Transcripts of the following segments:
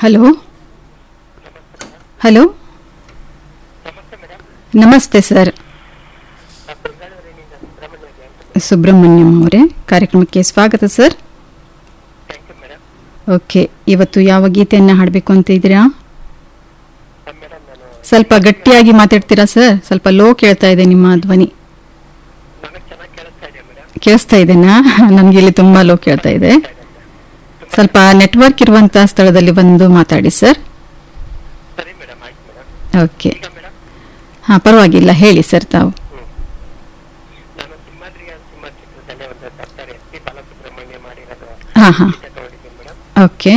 hello hello ನಮಸ್ತೆ sir Subrahmanyam ಅವರೇ ಕಾರ್ಯಕ್ರಮಕ್ಕೆ ಸ್ವಾಗತ ಸರ್ ಓಕೆ ಇವತ್ತು ಯಾವ ಗೀತೆಯನ್ನು ಹಾಡಬೇಕು ಅಂತ ಇದ್ದೀರಾ ಸ್ವಲ್ಪ ಗಟ್ಟಿಯಾಗಿ ಮಾತಾಡ್ತೀರಾ ಸರ್ ಸ್ವಲ್ಪ ಲೋ ಕೇಳ್ತಾ ಇದೆ ನಿಮ್ಮ ಧ್ವನಿ ಕೇಳಿಸ್ತಾ ಇದೆನಾ ನನಗೆ ಇಲ್ಲಿ ತುಂಬ ಲೋ ಕೇಳ್ತಾ ಇದೆ ಸ್ವಲ್ಪ ನೆಟ್ವರ್ಕ್ ಇರುವಂಥ ಸ್ಥಳದಲ್ಲಿ ಬಂದು ಮಾತಾಡಿ ಸರ್ ಸರಿ ಮೇಡಮ್ ಆಯ್ತು ಮೇಡಮ್ ಓಕೆ ಈಗ ಮೇಡಮ್ ಹಾಂ ಪರವಾಗಿಲ್ಲ ಹೇಳಿ ಸರ್ ತಾವು ನಾನು ಸಿಂಹಾದ್ರಿಯ ಸಿಂಹ ಚಿತ್ರದಲ್ಲೇ ಒಂದು ತರ್ತಾರೆ ಎಸ್ ಪಿ ಬಾಲಸುಬ್ರಹ್ಮಣ್ಯ ಮಾಡಿರೋದು ಹಾಂ ಹಾಂ ಗೀತೆ ತಗೊಂಡಿದ್ದೀನಿ ಮೇಡಮ್ ಓಕೆ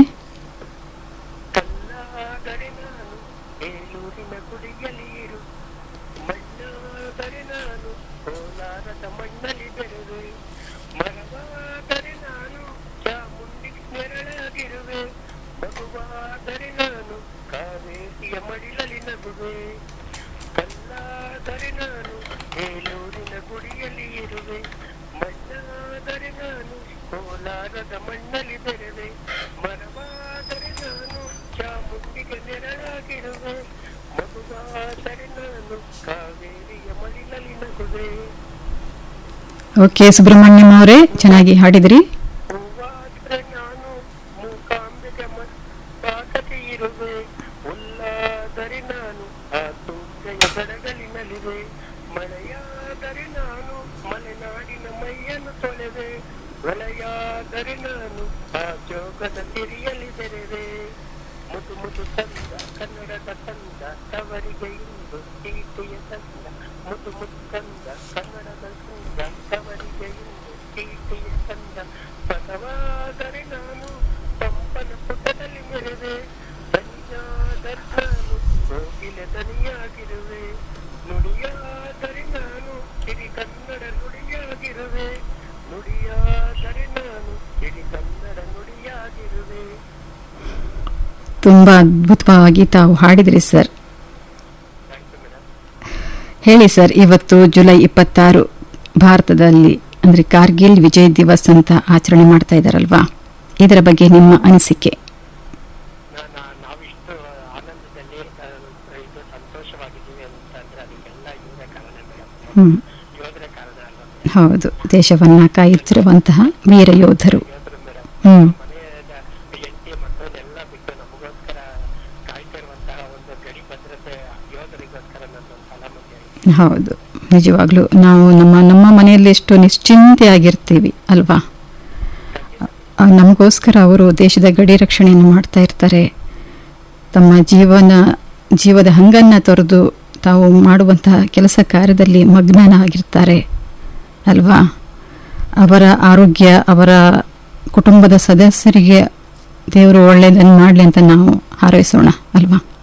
ಕಲ್ಲಾದರೆ ನಾನು ಬೇಲೂರಿನ ಗುಡಿಯಲ್ಲಿ ಇರು ಮಣ್ಣಾದರೆ ನಾನು ಕೋಲಾರದ ಮಣ್ಣಲ್ಲಿ ಬೆರೆದೆ ಮರವಾದರೆ ನಾನು ಚಾಮುಂಡಿ ನೆರಳಾಗಿರುವೆ ಮಗುವಾದರೆ ನಾನು ಕಾವೇರಿಯ ಮಡಿಲಲ್ಲಿ ನಗುವೆ ಕಲ್ಲಾದರೆ ನಾನು ಬೇಲೂರಿನ ಗುಡಿಯಲ್ಲಿ ಇರುವೆ ಮಣ್ಣಾದರೆ ನಾನು ಕೋಲಾರದ ಮಣ್ಣಲ್ಲಿ ಬೆರೆದೆ ಮರವಾದರೆ ನಾನು ಚಾಮುಂಡಿಗೆ ನೆರಳಾಗಿರುವೆ ಮಗುವಾದರೆ ನಾನು ಕಾವೇರಿಯ ಮಡಿಲಲ್ಲಿ ನಗುವೆ ಓಕೆ ಸುಬ್ರಹ್ಮಣ್ಯಂ ಅವರೇ ಚೆನ್ನಾಗಿ ಹಾಡಿದ್ರಿ ಹೂವಾದ್ರೆ ನಾನು ಮೂಕಾಂಬಿಗೆ ಪಾಕತೆ ಇರುವೆ ಹುಲ್ಲಾದರೆ ನಾನು ಆ ತುಂಗೆಯ ಬೆಳಗಲಿನಲ್ಲಿವೆ ಮಳೆಯಾದರೆ ನಾನು ಮಲೆನಾಡಿನ ಮೈಯನ್ನು ತೊಳೆವೆ ಹೊಳೆಯಾದರೆ ನಾನು ಆ ಜೋಗದ ತಿರಿಯಲ್ಲಿ ಬೆರೆವೆ ಮುದು ಮುದು ತಂದ ಕನ್ನಡದ ತಂದ ತವರಿಗೆ ಇಂದು ಟೀಟೆಯ ತಂದ ಮುದು ಮುದು ತಂದ ಕನ್ನಡದ ತಂದ ತವರಿಗೆ ಇಂದು ಟೀಟೆಯ ತಂದ ಪದವಾದರೆ ನಾನು ಪಂಪನ ಪುಟದಲ್ಲಿ ಮೆರೆವೆ ದನಿಯಾದರೆ ನಾನು ಕೋಗಿಲೆ ದನಿಯಾಗಿರುವೆ ನುಡಿಯಾದರೆ ನಾನು ಇಡೀ ಕನ್ನಡ ನುಡಿಯಾಗಿರುವೆ ನುಡಿಯಾದರೆ ನಾನು ಇಡೀ ಕನ್ನಡ ನುಡಿಯಾಗಿರುವೆ ತುಂಬ ಅದ್ಭುತವಾಗಿ ತಾವು ಹಾಡಿದ್ರಿ ಸರ್ ಥ್ಯಾಂಕ್ ಯು ಮೇಡಮ್ ಹೇಳಿ ಸರ್ ಇವತ್ತು ಜುಲೈ ಇಪ್ಪತ್ತಾರು ಭಾರತದಲ್ಲಿ ಅಂದರೆ ಕಾರ್ಗಿಲ್ ವಿಜಯ್ ದಿವಸ್ ಅಂತ ಆಚರಣೆ ಮಾಡ್ತಾ ಇದ್ದಾರಲ್ವಾ ಇದರ ಬಗ್ಗೆ ನಿಮ್ಮ ಅನಿಸಿಕೆ ನಾನು ನಾವಿಷ್ಟು ಆನಂದದಲ್ಲಿ ಆ, ಇದು ಸಂತೋಷವಾಗಿದ್ದೀವಿ ಅಂತಂದ್ರೆ ಅದಕ್ಕೆಲ್ಲ ಇವರೇ ಕಾರಣ ಮೇಡಮ್ ಹ್ಮ್ ಯೋಧರೇ ಕಾರಣ ಅಲ್ವಾ ಹೌದು ದೇಶವನ್ನ ಕಾಯುತ್ತಿರುವಂತಹ ವೀರ ಯೋಧರು ಯೋಧರು ಮೇಡಮ್ ಹ್ಮ್ ಮನೆಯ ಹೆಂಡತಿ ಮಕ್ಕಳನ್ನೆಲ್ಲ ಬಿಟ್ಟು ನಮಗೋಸ್ಕರ ಕಾಯ್ತಿರುವಂತಹ ಒಂದು ಗಡಿ ಭದ್ರತೆ ಯೋಧರಿಗೋಸ್ಕರ ನನ್ನ ಸಲಾಮತಿ ಹೌದು ನಿಜವಾಗ್ಲೂ ನಾವು ನಮ್ಮ ನಮ್ಮ ಮನೆಯಲ್ಲಿ ಎಷ್ಟು ನಿಶ್ಚಿಂತೆಯಾಗಿರ್ತೀವಿ ಅಲ್ವಾ ಆ, ನಮಗೋಸ್ಕರ ಅವರು ದೇಶದ ಗಡಿ ರಕ್ಷಣೆಯನ್ನು ಮಾಡ್ತಾ ಇರ್ತಾರೆ ತಮ್ಮ ಜೀವನ ಜೀವದ ಹಂಗನ್ನು ತೊರೆದು ತಾವು ಮಾಡುವಂತಹ ಕೆಲಸ ಕಾರ್ಯದಲ್ಲಿ ಮಗ್ನನಾಗಿರ್ತಾರೆ ಅಲ್ವಾ ಅವರ ಆರೋಗ್ಯ ಅವರ ಕುಟುಂಬದ ಸದಸ್ಯರಿಗೆ ದೇವರು ಒಳ್ಳೆಯದನ್ನು ಮಾಡಲಿ ಅಂತ ನಾವು ಹಾರೈಸೋಣ ಅಲ್ವಾ